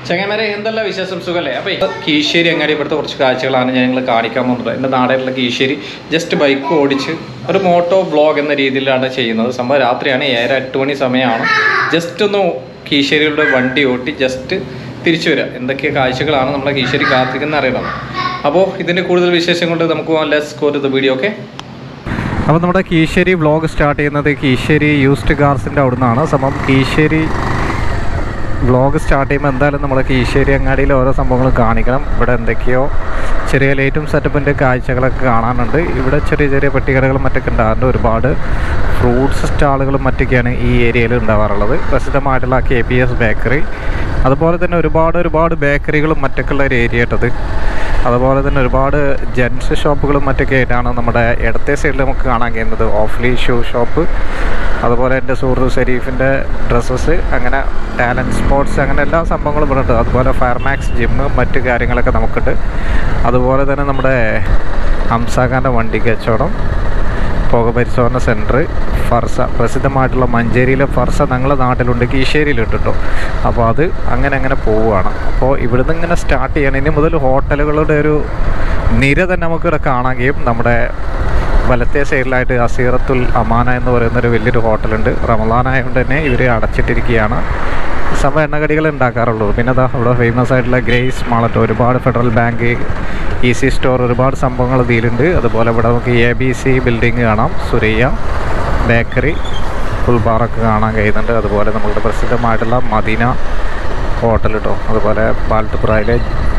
ചങ്ങന്മാരെ എന്തെല്ലാം വിശേഷം സുഖല്ലേ അപ്പോൾ കീശ്ശേരി അങ്ങാടി ഇവിടുത്തെ കുറച്ച് കാഴ്ചകളാണ് ഞാൻ നിങ്ങൾ കാണിക്കാൻ പോകുന്നത് എൻ്റെ നാടായിട്ടുള്ള കീശ്ശേരി ജസ്റ്റ് ബൈക്ക് ഓടിച്ച് ഒരു മോട്ടോ വ്ളോഗ് എന്ന രീതിയിലാണ് ചെയ്യുന്നത് സംഭവം രാത്രിയാണ് ഏഴര എട്ട് മണി സമയമാണ് ജസ്റ്റ് ഒന്ന് കീശ്ശേരിയുടെ വണ്ടി ഓട്ടി ജസ്റ്റ് തിരിച്ചു വരിക എന്തൊക്കെ കാഴ്ചകളാണ് നമ്മളെ കീശ്ശേരി കാത്തിക്കുന്ന അറിയണം അപ്പോൾ ഇതിൻ്റെ കൂടുതൽ വിശേഷം കൊണ്ട് നമുക്ക് ലെസ് കോർ ദ വീഡിയോ ഓക്കെ അപ്പോൾ നമ്മുടെ കീശ്ശേരി വ്ളോഗ് സ്റ്റാർട്ട് ചെയ്യുന്നത് കീശ്ശേരി യൂസ്ഡ് കാർസിൻ്റെ അവിടെ നിന്നാണ് സംഭവം കീശ്ശേരി വ്ളോഗ് സ്റ്റാർട്ട് ചെയ്യുമ്പോൾ എന്തായാലും നമ്മൾ കീശ്ശേരി അങ്ങാടിയിൽ ഓരോ സംഭവങ്ങളും കാണിക്കണം ഇവിടെ എന്തൊക്കെയോ ചെറിയ ലൈറ്റും സെറ്റപ്പിൻ്റെ കാഴ്ചകളൊക്കെ കാണാനുണ്ട് ഇവിടെ ചെറിയ ചെറിയ പെട്ടിക്കടകളും മറ്റൊക്കെ ഉണ്ടാകാറുണ്ട് ഒരുപാട് ഫ്രൂട്ട്സ് സ്റ്റാളുകളും മറ്റൊക്കെയാണ് ഈ ഏരിയയിൽ ഉണ്ടാവാറുള്ളത് പ്രസിദ്ധമായിട്ടുള്ള കെ പി എസ് ബേക്കറി അതുപോലെ തന്നെ ഒരുപാട് ഒരുപാട് ബേക്കറികളും മറ്റൊക്കെയുള്ള ഒരു ഏരിയ ആയിട്ടത് അതുപോലെ തന്നെ ഒരുപാട് ജെൻസ് ഷോപ്പുകളും മറ്റൊക്കെ ആയിട്ടാണ് നമ്മുടെ ഇടത്തെ സൈഡിൽ നമുക്ക് കാണാൻ കഴിയുന്നത് ഓഫ്ലി ഷൂ ഷോപ്പ് അതുപോലെ എൻ്റെ സുഹൃത്ത് ഷെരീഫിൻ്റെ ഡ്രസ്സസ് അങ്ങനെ ടാലൻറ്റ് സ്പോർട്സ് അങ്ങനെ എല്ലാ സംഭവങ്ങളും ഇവിടെ ഉണ്ട് അതുപോലെ ഫയർമാക്സ് ജിമ്മ് മറ്റു കാര്യങ്ങളൊക്കെ നമുക്കുണ്ട് അതുപോലെ തന്നെ നമ്മുടെ ഹംസാഖാൻ്റെ വണ്ടി കച്ചവടം പുക പരിശോധന സെൻറ്റർ ഫർസ പ്രസിദ്ധമായിട്ടുള്ള മഞ്ചേരിയിലെ ഫർസ ഞങ്ങളുടെ നാട്ടിലുണ്ട് കീശ്ശേരിയിലുണ്ട് കേട്ടോ അപ്പോൾ അത് അങ്ങനെ അങ്ങനെ പോവുകയാണ് അപ്പോൾ ഇവിടുന്ന് ഇങ്ങനെ സ്റ്റാർട്ട് ചെയ്യണം ഇനി മുതൽ ഹോട്ടലുകളുടെ ഒരു നിര തന്നെ നമുക്കിവിടെ കാണാൻ കഴിയും നമ്മുടെ വലത്തെ സൈഡിലായിട്ട് അസീറത്തുൽ അമാന എന്ന് പറയുന്ന ഒരു വലിയൊരു ഹോട്ടലുണ്ട് റമദാൻ ആയതുകൊണ്ട് തന്നെ ഇവർ അടച്ചിട്ടിരിക്കുകയാണ് സമ എണ്ണക്കടികൾ ഉണ്ടാക്കാറുള്ളൂ പിന്നെ അതാ ഇവിടെ ഫേമസ് ആയിട്ടുള്ള ഗ്രേസ് മാളട്ട് ഒരുപാട് ഫെഡറൽ ബാങ്ക് ഈസി സ്റ്റോർ ഒരുപാട് സംഭവങ്ങൾ ഇതിലുണ്ട് അതുപോലെ ഇവിടെ നമുക്ക് എ ബി സി ബിൽഡിംഗ് കാണാം സുരയ്യ ബേക്കറി ഫുൾ ബാറൊക്കെ കാണാൻ കഴിയുന്നുണ്ട് അതുപോലെ നമ്മളുടെ പ്രസിദ്ധമായിട്ടുള്ള മദീന ഹോട്ടൽ കേട്ടോ അതുപോലെ ബാൽട്ടുപുറയിലെ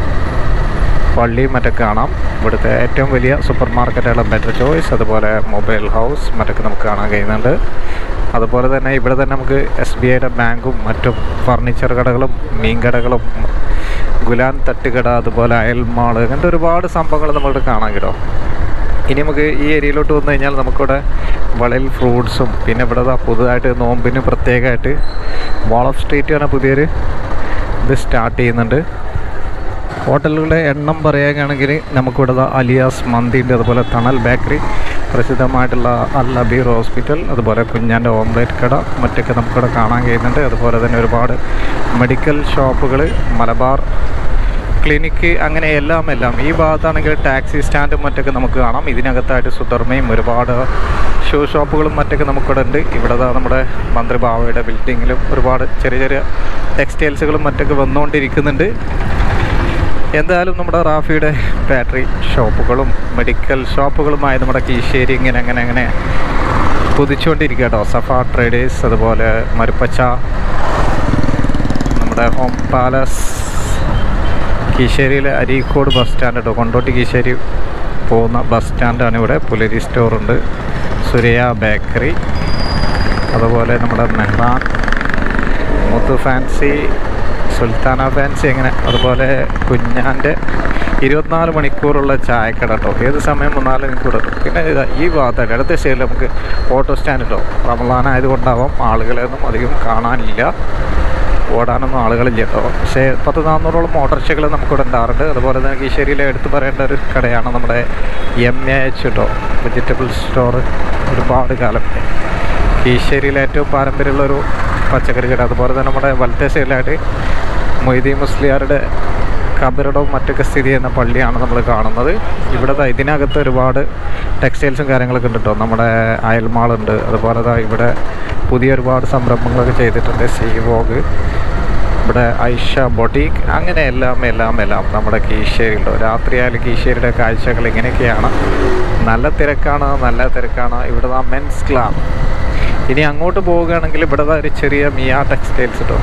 പള്ളി മറ്റൊക്കെ കാണാം ഇവിടുത്തെ ഏറ്റവും വലിയ സൂപ്പർ മാർക്കറ്റുള്ള ബെറ്റർ ചോയ്സ് അതുപോലെ മൊബൈൽ ഹൗസ് മറ്റൊക്കെ നമുക്ക് കാണാൻ കഴിയുന്നുണ്ട് അതുപോലെ തന്നെ ഇവിടെ തന്നെ നമുക്ക് എസ് ബി ഐയുടെ ബാങ്കും മറ്റും ഫർണിച്ചർ കടകളും മീൻ കടകളും ഗുലാൻ തട്ടുകട അതുപോലെ അയൽമാൾ അങ്ങനത്തെ ഒരുപാട് സംഭവങ്ങൾ നമ്മളിവിടെ കാണാൻ കിട്ടും ഇനി നമുക്ക് ഈ ഏരിയയിലോട്ട് വന്നു കഴിഞ്ഞാൽ നമുക്കിവിടെ വളയിൽ ഫ്രൂട്ട്സും പിന്നെ ഇവിടെ ദാ പുതുതായിട്ട് നോമ്പിന് പ്രത്യേകമായിട്ട് വാൾ ഓഫ് സ്ട്രീറ്റ് പറഞ്ഞ പുതിയൊരു ഇത് സ്റ്റാർട്ട് ചെയ്യുന്നുണ്ട് ഹോട്ടലുകളുടെ എണ്ണം പറയുകയാണെങ്കിൽ നമുക്കിവിടെ ദാ അലിയാസ് മന്തിൻ്റെ അതുപോലെ തണൽ ബേക്കറി പ്രസിദ്ധമായിട്ടുള്ള അൽ അബീർ ഹോസ്പിറ്റൽ അതുപോലെ കുഞ്ഞാൻ്റെ ഓംലേറ്റ് കട മറ്റൊക്കെ നമുക്കിവിടെ കാണാൻ കഴിയുന്നുണ്ട് അതുപോലെ തന്നെ ഒരുപാട് മെഡിക്കൽ ഷോപ്പുകൾ മലബാർ ക്ലിനിക്ക് അങ്ങനെ എല്ലാം എല്ലാം ഈ ഭാഗത്താണെങ്കിൽ ടാക്സി സ്റ്റാൻഡും മറ്റൊക്കെ നമുക്ക് കാണാം ഇതിനകത്തായിട്ട് സുധർമ്മയും ഒരുപാട് ഷൂ ഷോപ്പുകളും മറ്റൊക്കെ നമുക്കിവിടെ ഉണ്ട് ഇവിടെ ദാ നമ്മുടെ മന്ത്രി ബാവയുടെ ബിൽഡിങ്ങിലും ഒരുപാട് ചെറിയ ചെറിയ ടെക്സ്റ്റൈൽസുകളും മറ്റൊക്കെ വന്നുകൊണ്ടിരിക്കുന്നുണ്ട് എന്തായാലും നമ്മുടെ റാഫിയുടെ ബാറ്ററി ഷോപ്പുകളും മെഡിക്കൽ ഷോപ്പുകളുമായി നമ്മുടെ കീശ്ശേരി ഇങ്ങനെ അങ്ങനെ അങ്ങനെ കുതിച്ചുകൊണ്ടിരിക്കുക കേട്ടോ സഫ ട്രേഡേഴ്സ് അതുപോലെ മരുപ്പച്ച നമ്മുടെ ഹോം പാലസ് കീശ്ശേരിയിലെ അരീക്കോട് ബസ് സ്റ്റാൻഡ് കേട്ടോ കൊണ്ടോട്ടി കീശ്ശേരി പോകുന്ന ബസ് സ്റ്റാൻഡാണ് ഇവിടെ പുലരി സ്റ്റോറുണ്ട് സുരയ ബേക്കറി അതുപോലെ നമ്മുടെ മെഹ്റാൻ മുത്തു ഫാൻസി സുൽത്താന ഫാൻസി അങ്ങനെ അതുപോലെ കുഞ്ഞാൻ്റെ ഇരുപത്തിനാല് മണിക്കൂറുള്ള ചായക്കട കേട്ടോ ഏത് സമയം വന്നാലും മണിക്കൂർ കിട്ടും പിന്നെ ഇതാ ഈ ഭാഗത്തായിട്ട് അടുത്ത സൈഡിൽ നമുക്ക് ഓട്ടോ സ്റ്റാൻഡ് കേട്ടോ റമദാൻ ആയതുകൊണ്ടാവാം ആളുകളെയൊന്നും അധികം കാണാനില്ല ഓടാനൊന്നും ആളുകളില്ല കേട്ടോ പക്ഷേ പത്ത് നാന്നൂറോളം ഓട്ടോറിക്ഷകൾ നമുക്കിവിടെ ഉണ്ടാറുണ്ട് അതുപോലെ തന്നെ കീശ്ശേരിയിലെ എടുത്തു പറയേണ്ട ഒരു കടയാണ് നമ്മുടെ എം എ എച്ച് കേട്ടോ വെജിറ്റബിൾ സ്റ്റോർ ഒരുപാട് കാലം കീശ്ശേരിയിലെ ഏറ്റവും പാരമ്പര്യമുള്ള ഒരു പച്ചക്കറി കട അതുപോലെ തന്നെ നമ്മുടെ വലത്തെ സൈഡിലായിട്ട് മൊയ്തീൻ മുസ്ലിയാരുടെ കബറിടവും മറ്റൊക്കെ സ്ഥിതി ചെയ്യുന്ന പള്ളിയാണ് നമ്മൾ കാണുന്നത് ഇവിടെ ദാ ഇതിനകത്ത് ഒരുപാട് ടെക്സ്റ്റൈൽസും കാര്യങ്ങളൊക്കെ ഉണ്ട് കേട്ടോ നമ്മുടെ അയൽമാളുണ്ട് അതുപോലെ ദാ ഇവിടെ പുതിയ ഒരുപാട് സംരംഭങ്ങളൊക്കെ ചെയ്തിട്ടുണ്ട് സീവോഗ് ഇവിടെ ഐഷ ബൊട്ടീക്ക് അങ്ങനെ എല്ലാം എല്ലാം എല്ലാം നമ്മുടെ കീശ്ശേരിയുണ്ട് രാത്രിയായാലും കീശ്ശേരിയുടെ കാഴ്ചകൾ ഇങ്ങനെയൊക്കെയാണ് നല്ല തിരക്കാണ് നല്ല തിരക്കാണ് ഇവിടെ ദാ മെൻസ് ക്ലാബ് ഇനി അങ്ങോട്ട് പോവുകയാണെങ്കിൽ ഇവിടെ ദാ ഒരു ചെറിയ മിയ ടെക്സ്റ്റൈൽസ് കേട്ടോ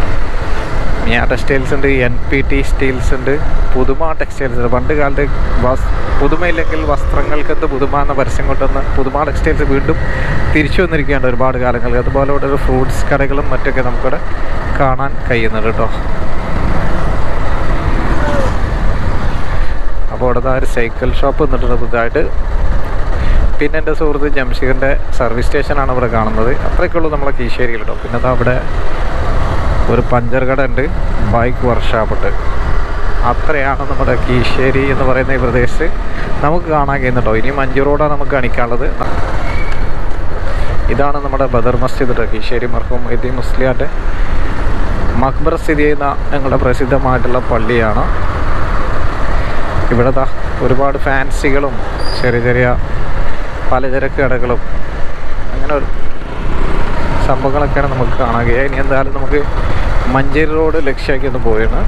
മിയ ടെക്സ്റ്റൈൽസ് ഉണ്ട് എൻ പി ടി സ്റ്റീൽസ് ഉണ്ട് പുതുമ ടെക്സ്റ്റൈൽസ് ഉണ്ട് പണ്ട് കാലത്ത് വസ് പുതുമയില്ലെങ്കിൽ വസ്ത്രങ്ങൾക്ക് എന്ത് പുതുമ എന്ന പരസ്യം കൊണ്ടുവന്ന് പുതുമ ടെക്സ്റ്റൈൽസ് വീണ്ടും തിരിച്ചു വന്നിരിക്കുകയാണ് ഒരുപാട് കാലങ്ങൾ അതുപോലെ ഇവിടെ ഒരു ഫ്രൂട്ട്സ് കടകളും മറ്റൊക്കെ നമുക്കിവിടെ കാണാൻ കഴിയുന്നുണ്ട് കേട്ടോ അപ്പോൾ ഇവിടെ ദാ ഒരു സൈക്കിൾ ഷോപ്പ് നിന്നിട്ടുണ്ട് പുതുതായിട്ട് പിന്നെ എൻ്റെ സുഹൃത്ത് ജംഷീറിൻ്റെ സർവീസ് സ്റ്റേഷനാണ് ഇവിടെ കാണുന്നത് അത്രയൊക്കെയുള്ളൂ നമ്മളെ കീശ്ശേരിയിൽ കേട്ടോ പിന്നെ അതാ അവിടെ ഒരു പഞ്ചർ കട ഉണ്ട് ബൈക്ക് വർക്ക്ഷോപ്പ് ഉണ്ട് അത്രയാണ് നമ്മുടെ കീശ്ശേരി എന്ന് പറയുന്ന ഈ പ്രദേശത്ത് നമുക്ക് കാണാൻ കഴിയുന്നുണ്ടോ ഇനി മഞ്ചു റോഡാണ് നമുക്ക് കാണിക്കാനുള്ളത് ഇതാണ് നമ്മുടെ ബദർ മസ്ജിദ് കേട്ടോ കീശ്ശേരി മർഹൂം മൊയ്തീൻ മുസ്ലിയാൻ്റെ മക്ബർ സ്ഥിതി ചെയ്യുന്ന ഞങ്ങളുടെ പ്രസിദ്ധമായിട്ടുള്ള പള്ളിയാണ് ഇവിടെ ദാ ഒരുപാട് ഫാൻസികളും ചെറിയ ചെറിയ പലചരക്ക് കടകളും അങ്ങനെ ഒരു സംഭവങ്ങളൊക്കെയാണ് നമുക്ക് കാണാൻ കഴിയുക ഇനി എന്തായാലും നമുക്ക് മഞ്ചേരി റോഡ് ലക്ഷ്യമാക്കി ഒന്ന് പോയാണ്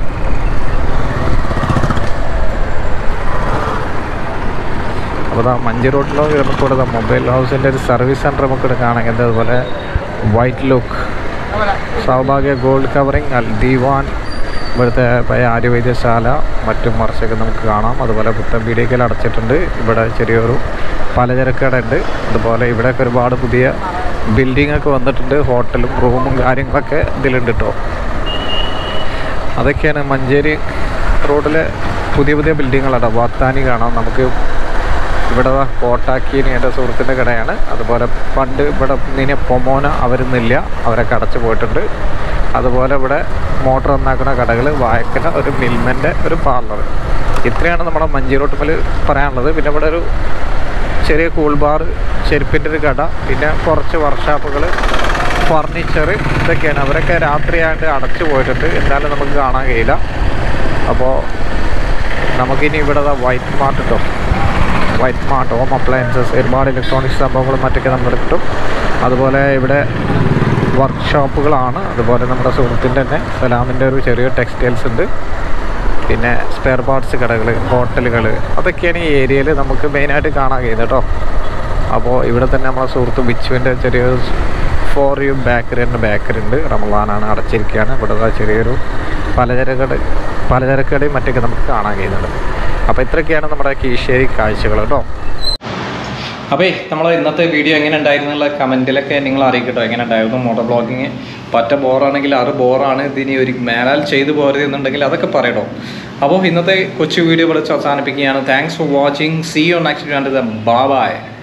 അപ്പോൾ ദാ മഞ്ചേരി റോഡിലോ നമുക്കിവിടെ ദാ മൊബൈൽ ഹൗസിൻ്റെ ഒരു സർവീസ് സെൻറ്റർ നമുക്കിവിടെ കാണാൻ കഴിയുന്നത് അതുപോലെ white look Saubhagya gold covering Al Diwan ഇവിടുത്തെ പഴയ ആര്യവൈദ്യശാല മറ്റും മറിച്ചൊക്കെ നമുക്ക് കാണാം അതുപോലെ പുത്തൻ പീടികയിൽ അടച്ചിട്ടുണ്ട് ഇവിടെ ചെറിയൊരു പലചരക്ക് കട ഉണ്ട് അതുപോലെ ഇവിടെയൊക്കെ ഒരുപാട് പുതിയ ബിൽഡിംഗ് ഒക്കെ വന്നിട്ടുണ്ട് ഹോട്ടലും റൂമും കാര്യങ്ങളൊക്കെ ഇതിലുണ്ട് കേട്ടോ അതൊക്കെയാണ് മഞ്ചേരി റോഡിലെ പുതിയ പുതിയ ബിൽഡിങ്ങുകളാണ് വാത്താനി കാണാം നമുക്ക് ഇവിടെ ദാ കോട്ടാക്കിനി എൻ്റെ സുഹൃത്തിൻ്റെ കടയാണ് അതുപോലെ പണ്ട് ഇവിടെ നിന്നെ പൊമോന അവരൊന്നുമില്ല അവരൊക്കെ അടച്ചു പോയിട്ടുണ്ട് അതുപോലെ ഇവിടെ മോട്ടർ നന്നാക്കുന്ന കടകൾ വായക്കല ഒരു മിൽമൻ്റെ ഒരു പാർലർ ഇത്രയാണ് നമ്മുടെ മഞ്ചേരോട്ടുമ്മൽ പറയാനുള്ളത് പിന്നെ ഇവിടെ ഒരു ചെറിയ കൂൾ ബാർ ചെരുപ്പിൻ്റെ ഒരു കട പിന്നെ കുറച്ച് വർക്ക്ഷോപ്പുകൾ ഫർണിച്ചർ ഇതൊക്കെയാണ് അവരൊക്കെ രാത്രിയായിട്ട് അടച്ചു പോയിട്ടുണ്ട് എന്തായാലും നമുക്ക് കാണാൻ കഴിയില്ല അപ്പോൾ നമുക്കിനി ഇവിടെ വൈറ്റ് മാർട്ട് കേട്ടോ വൈറ്റ് മാർട്ട് ഹോം അപ്ലയൻസസ് ഒരുപാട് ഇലക്ട്രോണിക്സ് സംഭവങ്ങളും മറ്റൊക്കെ നമുക്ക് കിട്ടും അതുപോലെ ഇവിടെ വർക്ക്ഷോപ്പുകളാണ് അതുപോലെ നമ്മുടെ സുഹൃത്തിൻ്റെ തന്നെ സലാമിൻ്റെ ഒരു ചെറിയ ടെക്സ്റ്റൈൽസ് ഉണ്ട് പിന്നെ സ്പെയർ പാർട്സ് കടകൾ ഹോട്ടലുകൾ അതൊക്കെയാണ് ഈ ഏരിയയിൽ നമുക്ക് മെയിനായിട്ട് കാണാൻ കഴിയുന്നത് കേട്ടോ അപ്പോൾ ഇവിടെ തന്നെ നമ്മളെ സുഹൃത്ത് ബിച്ചുവിൻ്റെ ചെറിയൊരു ഫോർ യു ബേക്കറി എന്ന ബേക്കറി ഉണ്ട് റമദാനാണ് അടച്ചിരിക്കുകയാണ് ഇവിടെ ദാ ചെറിയൊരു പലചരക്കട പലചരക്കടയും മറ്റൊക്കെ നമുക്ക് കാണാൻ കഴിയുന്നുണ്ട് അപ്പോൾ ഇത്രയൊക്കെയാണ് നമ്മുടെ കീശ്ശേരി കാഴ്ചകൾ കേട്ടോ അപ്പോൾ നമ്മൾ ഇന്നത്തെ വീഡിയോ എങ്ങനെ ഉണ്ടായിരുന്നുള്ള കമൻറ്റിലൊക്കെ നിങ്ങൾ അറിയിക്കട്ടോ എങ്ങനെ ഉണ്ടായിരുന്നു മോട്ടോർ ബ്ലോഗിങ് പറ്റ ബോറാണെങ്കിൽ അത് ബോറാണ് ഇതിനി ഒരു മേലാൽ ചെയ്തു പോരുത് എന്നുണ്ടെങ്കിൽ അതൊക്കെ പറയട്ടോ അപ്പോൾ ഇന്നത്തെ കൊച്ചു വീഡിയോ വിളിച്ച് അവസാനിപ്പിക്കുകയാണ് thanks for watching see you next bye bye